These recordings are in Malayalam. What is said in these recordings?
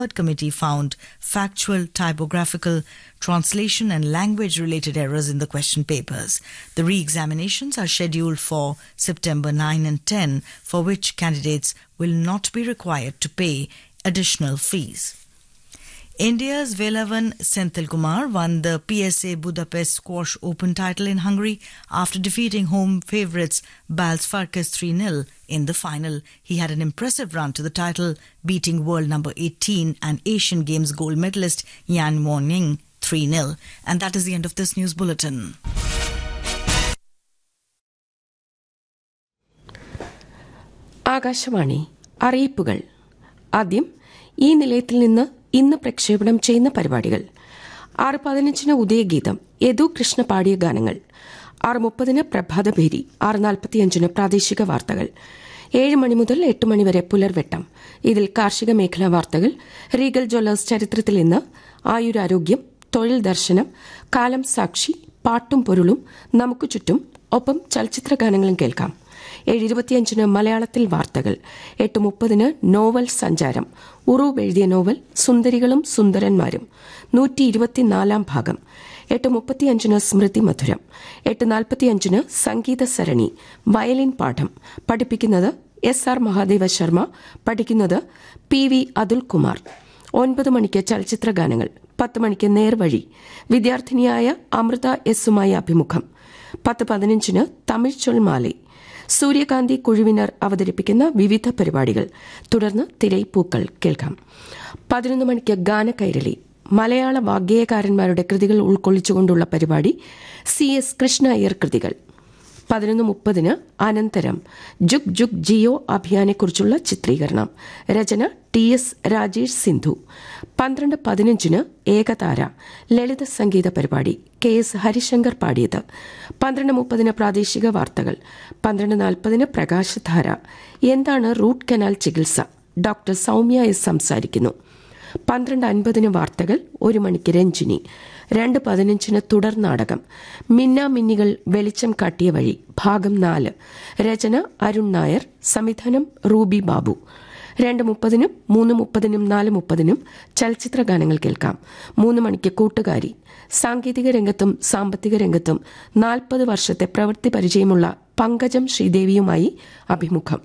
third committee found factual, typographical, translation, and language related errors in the question papers. The re examinations are scheduled for September 9 and 10, for which candidates will not be required to pay additional fees. India's Velavan Senthilkumar won the PSA Budapest Squash Open title in Hungary after defeating home favourites Bals Farkas 3 0 in the final. He had an impressive run to the title, beating world number 18 and Asian Games gold medalist Yan Wonying 3 0. And that is the end of this news bulletin. Akashvani അറിയിപ്പുകൾ ആദ്യം ഈ നിലയത്തിൽ നിന്ന് ഇന്ന് പ്രക്ഷേപണം ചെയ്യുന്ന പരിപാടികൾ ആറ് പതിനഞ്ചിന് ഉദയഗീതം യദു കൃഷ്ണ പാടിയ ഗാനങ്ങൾ ആറ് മുപ്പതിന് പ്രഭാതഭേരി ആറ് നാൽപ്പത്തിയഞ്ചിന് പ്രാദേശിക വാർത്തകൾ ഏഴ് മണി മുതൽ എട്ട് മണിവരെ പുലർവെട്ടം ഇതിൽ കാർഷിക മേഖലാ വാർത്തകൾ റീഗൽ ജ്വല്ലേഴ്സ് ചരിത്രത്തിൽ ഇന്ന് ആയുരാരോഗ്യം തൊഴിൽ ദർശനം കാലം സാക്ഷി പാട്ടും പൊരുളും നമുക്ക് ചുറ്റും ഒപ്പം ചലച്ചിത്ര ഗാനങ്ങളും കേൾക്കാം ഏഴ് ഇരുപത്തിയഞ്ചിന് മലയാളത്തിൽ വാർത്തകൾ എട്ട് മുപ്പതിന് നോവൽ സഞ്ചാരം ഉറൂബ് എഴുതിയ നോവൽ സുന്ദരികളും സുന്ദരന്മാരും നൂറ്റി ഇരുപത്തിനാലാം ഭാഗം എട്ട് മുപ്പത്തിയഞ്ചിന് സ്മൃതി മധുരം എട്ട് നാൽപ്പത്തിയഞ്ചിന് സംഗീത സരണി വയലിൻ പാഠം പഠിപ്പിക്കുന്നത് എസ് ആർ മഹാദേവ ശർമ്മ പഠിക്കുന്നത് പി വി അതുൽകുമാർ ഒൻപത് മണിക്ക് ചലച്ചിത്ര ഗാനങ്ങൾ പത്ത് മണിക്ക് നേർവഴി വിദ്യാർത്ഥിനിയായ അമൃത എസുമായി അഭിമുഖം പത്ത് പതിനഞ്ചിന് തമിഴ് ചൊൽമാലി സൂര്യകാന്തി കുഴുവിനർ അവതരിപ്പിക്കുന്ന വിവിധ പരിപാടികൾ തുടർന്ന് തിരൈപ്പൂക്കൾ കേൾക്കാം പതിനൊന്ന് മണിക്ക് ഗാനകൈരളി മലയാള വാഗ്ഗേയകാരന്മാരുടെ കൃതികൾ ഉൾക്കൊള്ളിച്ചുകൊണ്ടുള്ള പരിപാടി സി എസ് കൃഷ്ണ അയ്യർ കൃതികൾ പതിനൊന്ന് മുപ്പതിന് അനന്തരം ജുഗ് ജുഗ് ജിയോ അഭിയാനെക്കുറിച്ചുള്ള ചിത്രീകരണം രചന ടി എസ് രാജേഷ് സിന്ധു പന്ത്രണ്ട് പതിനഞ്ചിന് ഏകതാര ലളിത സംഗീത പരിപാടി കെ എസ് ഹരിശങ്കർ പാടിയത് പന്ത്രണ്ട് മുപ്പതിന് പ്രാദേശിക വാർത്തകൾ പന്ത്രണ്ട് നാൽപ്പതിന് പ്രകാശധാര എന്താണ് റൂട്ട് കനാൽ ചികിത്സ ഡോക്ടർ സൌമ്യ എസ് സംസാരിക്കുന്നു പന്ത്രണ്ട് അൻപതിന് വാർത്തകൾ ഒരു മണിക്ക് രഞ്ജിനി രണ്ട് പതിനഞ്ചിന് തുടർ നാടകം മിന്നാമിന്നികൾ വെളിച്ചം കാട്ടിയ വഴി ഭാഗം നാല് രചന അരുൺ നായർ സംവിധാനം റൂബി ബാബു രണ്ട് മുപ്പതിനും മൂന്ന് മുപ്പതിനും നാല് മുപ്പതിനും ചലച്ചിത്ര ഗാനങ്ങൾ കേൾക്കാം മൂന്ന് മണിക്ക് കൂട്ടുകാരി സാങ്കേതിക രംഗത്തും സാമ്പത്തിക രംഗത്തും നാൽപ്പത് വർഷത്തെ പ്രവൃത്തി പരിചയമുള്ള പങ്കജം ശ്രീദേവിയുമായി അഭിമുഖം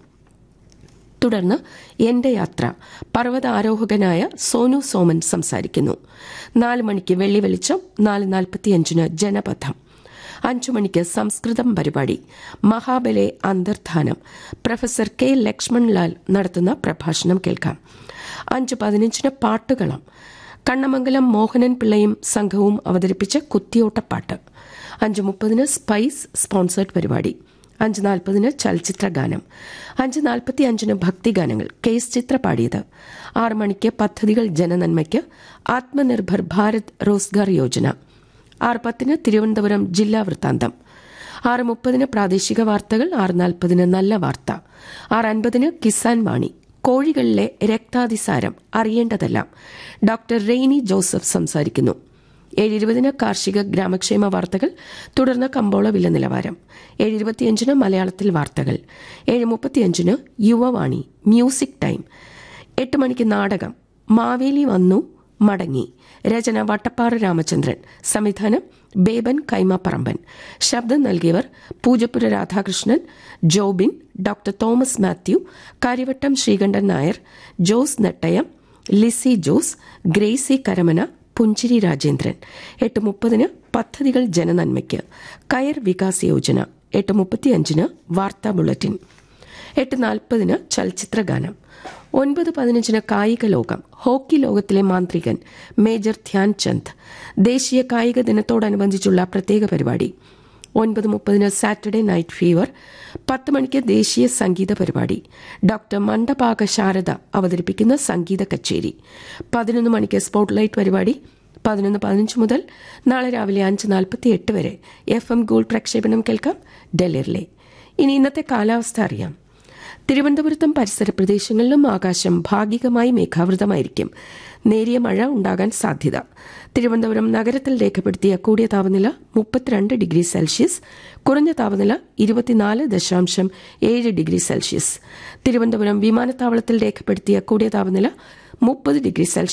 തുടർന്ന് എന്റെ യാത്ര പർവ്വത ആരോഹകനായ സോനു സോമൻ സംസാരിക്കുന്നു നാല് മണിക്ക് വെള്ളി വെളിച്ചം നാല് നാൽപ്പത്തിയഞ്ചിന് ജനപഥം അഞ്ചു മണിക്ക് സംസ്കൃതം പരിപാടി മഹാബലെ അന്തർധാനം പ്രൊഫസർ കെ ലക്ഷ്മൺലാൽ നടത്തുന്ന പ്രഭാഷണം കേൾക്കാം അഞ്ച് പതിനഞ്ചിന് പാട്ടുകളം കണ്ണമംഗലം മോഹനൻ പിള്ളയും സംഘവും അവതരിപ്പിച്ച കുത്തിയോട്ടപ്പാട്ട് അഞ്ച് മുപ്പതിന് സ്പൈസ് സ്പോൺസേഡ് പരിപാടി അഞ്ച് നാൽപ്പതിന് ചലച്ചിത്ര ഗാനം അഞ്ച് നാൽപ്പത്തി അഞ്ചിന് ഭക്തിഗാനങ്ങൾ കേസ് ചിത്ര പാടിയത് ആറ് മണിക്ക് പദ്ധതികൾ ജനനന്മയ്ക്ക് ആത്മനിർഭർ ഭാരത് റോസ്ഗാർ യോജന ആറ് പത്തിന് തിരുവനന്തപുരം ജില്ലാ വൃത്താന്തം ആറ് മുപ്പതിന് പ്രാദേശിക വാർത്തകൾ ആറ് നാൽപ്പതിന് നല്ല വാർത്ത ആറ് അൻപതിന് കിസാൻ വാണി കോഴികളിലെ രക്താതിസാരം അറിയേണ്ടതെല്ലാം ഡോക്ടർ റെയ്നി ജോസഫ് സംസാരിക്കുന്നു ഏഴ് ഇരുപതിന് കാർഷിക ഗ്രാമക്ഷേമ വാർത്തകൾ തുടർന്ന് കമ്പോള വില നിലവാരം ഏഴ് ഇരുപത്തിയഞ്ചിന് മലയാളത്തിൽ വാർത്തകൾ ഏഴ് മുപ്പത്തിയഞ്ചിന് യുവവാണി മ്യൂസിക് ടൈം എട്ട് മണിക്ക് നാടകം മാവേലി വന്നു മടങ്ങി രചന വട്ടപ്പാറ രാമചന്ദ്രൻ സംവിധാനം ബേബൻ കൈമപ്പറമ്പൻ ശബ്ദം നൽകിയവർ പൂജപ്പുര രാധാകൃഷ്ണൻ ജോബിൻ ഡോക്ടർ തോമസ് മാത്യു കാര്യവട്ടം ശ്രീകണ്ഠൻ നായർ ജോസ് നെട്ടയം ലിസി ജോസ് ഗ്രേസി കരമന പുഞ്ചിരി രാജേന്ദ്രൻ എട്ട് മുപ്പതിന് പദ്ധതികൾ ജനനന്മയ്ക്ക് കയർ വികാസ് യോജന എട്ട് മുപ്പത്തിയഞ്ചിന് വാർത്താ ബുള്ളറ്റിൻ എട്ട് നാൽപ്പതിന് ചലച്ചിത്ര ഗാനം ഒൻപത് പതിനഞ്ചിന് കായിക ലോകം ഹോക്കി ലോകത്തിലെ മാന്ത്രികൻ മേജർ ധ്യാൻ ചന്ദ് ദേശീയ കായിക ദിനത്തോടനുബന്ധിച്ചുള്ള പ്രത്യേക പരിപാടി ഒൻപത് മുപ്പതിന് സാറ്റർഡേ നൈറ്റ് ഫീവർ പത്ത് മണിക്ക് ദേശീയ സംഗീത പരിപാടി ഡോക്ടർ മണ്ഡപാക ശാരദ അവതരിപ്പിക്കുന്ന സംഗീത കച്ചേരി പതിനൊന്ന് മണിക്ക് സ്പോട്ട്ലൈറ്റ് പരിപാടി പതിനൊന്ന് പതിനഞ്ച് മുതൽ നാളെ രാവിലെ അഞ്ച് നാൽപ്പത്തി എട്ട് വരെ എഫ് എം ഗോൾഡ് പ്രക്ഷേപണം കേൾക്കാം ഡൽഹിയിലെ ഇനി ഇന്നത്തെ കാലാവസ്ഥ അറിയാം തിരുവനന്തപുരത്തും പരിസര പ്രദേശങ്ങളിലും ആകാശം ഭാഗികമായി മേഘാവൃതമായിരിക്കും നേരിയ മഴ ഉണ്ടാകാൻ സാധ്യത തിരുവനന്തപുരം നഗരത്തിൽ രേഖപ്പെടുത്തിയ കൂടിയ താപനില മുപ്പത്തിരണ്ട് ഡിഗ്രി സെൽഷ്യസ് കുറഞ്ഞ താപനില ഇരുപത്തിനാല് ദശാംശം ഏഴ് ഡിഗ്രി സെൽഷ്യസ് തിരുവനന്തപുരം വിമാനത്താവളത്തിൽ രേഖപ്പെടുത്തിയ കൂടിയ താപനില മുപ്പത് ഡിഗ്രി സെൽഷ്യസ്